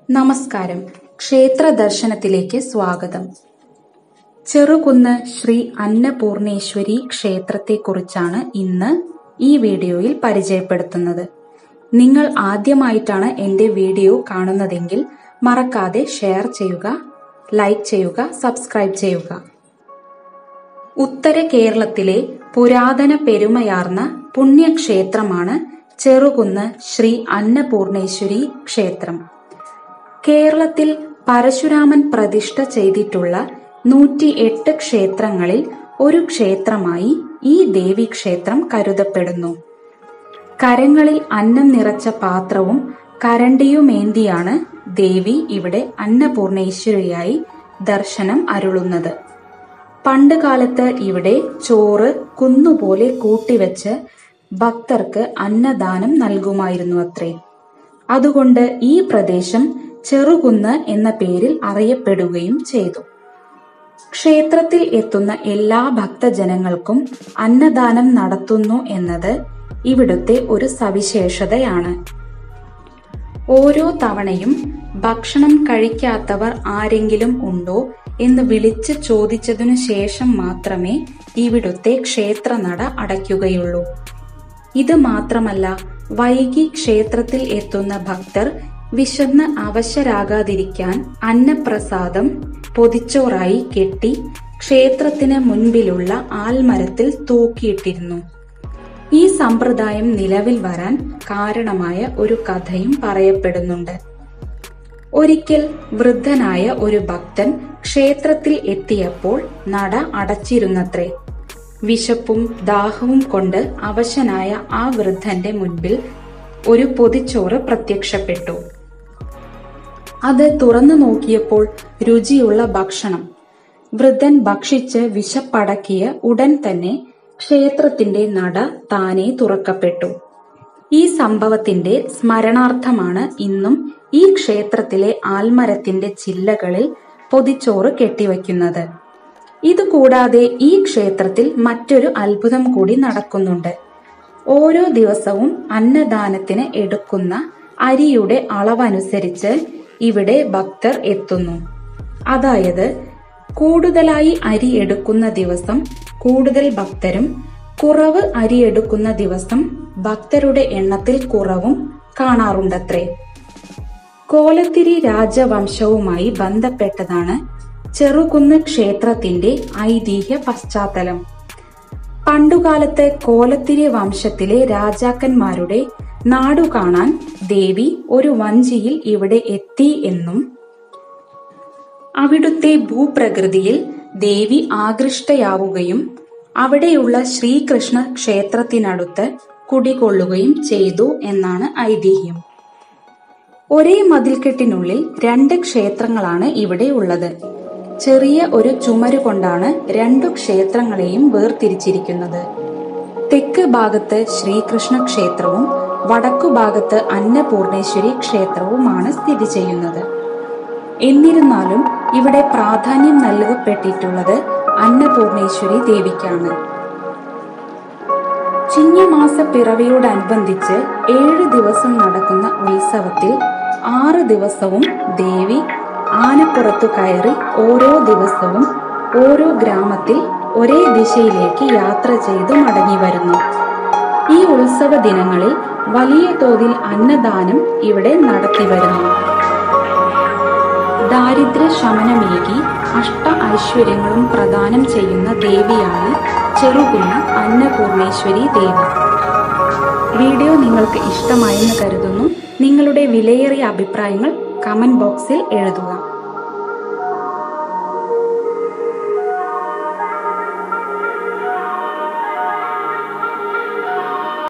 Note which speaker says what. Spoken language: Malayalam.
Speaker 1: നമസ്കാരം ക്ഷേത്ര ദർശനത്തിലേക്ക് സ്വാഗതം ചെറുകുന്ന് ശ്രീ അന്നപൂർണേശ്വരി ക്ഷേത്രത്തെക്കുറിച്ചാണ് ഇന്ന് ഈ വീഡിയോയിൽ പരിചയപ്പെടുത്തുന്നത് നിങ്ങൾ ആദ്യമായിട്ടാണ് എൻ്റെ വീഡിയോ കാണുന്നതെങ്കിൽ മറക്കാതെ ഷെയർ ചെയ്യുക ലൈക്ക് ചെയ്യുക സബ്സ്ക്രൈബ് ചെയ്യുക ഉത്തര കേരളത്തിലെ പുരാതന പെരുമയാർന്ന പുണ്യക്ഷേത്രമാണ് ചെറുകുന്ന് ശ്രീ അന്നപൂർണേശ്വരി ക്ഷേത്രം കേരളത്തിൽ പരശുരാമൻ പ്രതിഷ്ഠ ചെയ്തിട്ടുള്ള നൂറ്റി എട്ട് ക്ഷേത്രങ്ങളിൽ ഒരു ക്ഷേത്രമായി ഈ ദേവീക്ഷേത്രം കരുതപ്പെടുന്നു കരങ്ങളിൽ അന്നം നിറച്ച പാത്രവും കരണ്ടിയുമേന്തിയാണ് ദേവി ഇവിടെ അന്നപൂർണേശ്വരിയായി ദർശനം അരുളുന്നത് പണ്ട് കാലത്ത് ഇവിടെ ചോറ് കുന്നുപോലെ കൂട്ടിവെച്ച് ഭക്തർക്ക് അന്നദാനം നൽകുമായിരുന്നു അത്രേ അതുകൊണ്ട് ഈ പ്രദേശം ചെറുകുന്ന് എന്ന പേരിൽ അറിയപ്പെടുകയും ചെയ്തു ക്ഷേത്രത്തിൽ എത്തുന്ന എല്ലാ ഭക്തജനങ്ങൾക്കും അന്നദാനം നടത്തുന്നു എന്നത് ഇവിടുത്തെ ഒരു സവിശേഷതയാണ് ഓരോ തവണയും ഭക്ഷണം കഴിക്കാത്തവർ ആരെങ്കിലും ഉണ്ടോ എന്ന് വിളിച്ച് ചോദിച്ചതിനു ശേഷം മാത്രമേ ഇവിടുത്തെ ക്ഷേത്രനട അടയ്ക്കുകയുള്ളൂ ഇത് മാത്രമല്ല വൈകി ക്ഷേത്രത്തിൽ എത്തുന്ന ഭക്തർ വിശന്ന് അവശരാകാതിരിക്കാൻ അന്നപ്രസാദം പൊതിച്ചോറായി കെട്ടി ക്ഷേത്രത്തിന് മുൻപിലുള്ള ആൽമരത്തിൽ തൂക്കിയിട്ടിരുന്നു ഈ സമ്പ്രദായം നിലവിൽ വരാൻ കാരണമായ ഒരു കഥയും പറയപ്പെടുന്നുണ്ട് ഒരിക്കൽ വൃദ്ധനായ ഒരു ഭക്തൻ ക്ഷേത്രത്തിൽ എത്തിയപ്പോൾ നട അടച്ചിരുന്നത്രേ വിശപ്പും ദാഹവും കൊണ്ട് അവശനായ ആ വൃദ്ധന്റെ മുൻപിൽ ഒരു പൊതിച്ചോറ് പ്രത്യക്ഷപ്പെട്ടു അത് തുറന്നു നോക്കിയപ്പോൾ രുചിയുള്ള ഭക്ഷണം വൃദ്ധൻ ഭക്ഷിച്ച് വിശപ്പടക്കിയ ഉടൻ തന്നെ ക്ഷേത്രത്തിന്റെ നട താനെ തുറക്കപ്പെട്ടു ഈ സംഭവത്തിന്റെ സ്മരണാർത്ഥമാണ് ഇന്നും ഈ ക്ഷേത്രത്തിലെ ആൽമരത്തിന്റെ ചില്ലകളിൽ പൊതിച്ചോറ് കെട്ടിവയ്ക്കുന്നത് ഇതുകൂടാതെ ഈ ക്ഷേത്രത്തിൽ മറ്റൊരു അത്ഭുതം കൂടി നടക്കുന്നുണ്ട് ഓരോ ദിവസവും അന്നദാനത്തിന് എടുക്കുന്ന അരിയുടെ അളവനുസരിച്ച് ഇവിടെ ഭക്തർ എത്തുന്നു അതായത് കൂടുതലായി അരി എടുക്കുന്ന ദിവസം കൂടുതൽ ഭക്തരും കുറവ് അരി എടുക്കുന്ന ദിവസം ഭക്തരുടെ എണ്ണത്തിൽ കുറവും കാണാറുണ്ടത്രേ കോലത്തിരി രാജവംശവുമായി ബന്ധപ്പെട്ടതാണ് ചെറുകുന്ന് ക്ഷേത്രത്തിന്റെ ഐതിഹ്യ പശ്ചാത്തലം പണ്ടുകാലത്ത് കോലത്തിരി വംശത്തിലെ രാജാക്കന്മാരുടെ നാടു കാണാൻ ദേവി ഒരു വഞ്ചിയിൽ ഇവിടെ എത്തി എന്നും അവിടുത്തെ ഭൂപ്രകൃതിയിൽ ദേവി ആകൃഷ്ടയാവുകയും അവിടെയുള്ള ശ്രീകൃഷ്ണ ക്ഷേത്രത്തിനടുത്ത് കുടികൊള്ളുകയും ചെയ്തു എന്നാണ് ഐതിഹ്യം ഒരേ മതിൽക്കെട്ടിനുള്ളിൽ രണ്ട് ക്ഷേത്രങ്ങളാണ് ഇവിടെ ഉള്ളത് ചെറിയ ഒരു ചുമര് കൊണ്ടാണ് രണ്ടു ക്ഷേത്രങ്ങളെയും വേർതിരിച്ചിരിക്കുന്നത് തെക്ക് ഭാഗത്ത് ശ്രീകൃഷ്ണ ക്ഷേത്രവും വടക്കു ഭാഗത്ത് അന്നപൂർണേശ്വരി ക്ഷേത്രവുമാണ് സ്ഥിതി ചെയ്യുന്നത് എന്നിരുന്നാലും ഇവിടെ പ്രാധാന്യം നൽകപ്പെട്ടിട്ടുള്ളത് അന്നപൂർണേശ്വരി ദേവിക്കാണ് ചിങ്ങമാസ പിറവിയോടനുബന്ധിച്ച് ഏഴ് ദിവസം നടക്കുന്ന ഉത്സവത്തിൽ ആറ് ദിവസവും ദേവി ആനപ്പുറത്തു കയറി ഓരോ ദിവസവും ഓരോ ഗ്രാമത്തിൽ ഒരേ ദിശയിലേക്ക് യാത്ര ചെയ്ത് മടങ്ങി വരുന്നു ഈ ഉത്സവ ദിനങ്ങളിൽ വലിയ തോതിൽ അന്നദാനം ഇവിടെ നടത്തി വരുന്നു ദാരിദ്ര്യ ശമനമേകി അഷ്ട ഐശ്വര്യങ്ങളും പ്രദാനം ചെയ്യുന്ന ദേവിയാണ് ചെറുകുന്ന അന്നപൂർണേശ്വരി ദേവി വീഡിയോ നിങ്ങൾക്ക് ഇഷ്ടമായെന്ന് കരുതുന്നു നിങ്ങളുടെ വിലയേറിയ അഭിപ്രായങ്ങൾ കമന്റ് ബോക്സിൽ എഴുതുക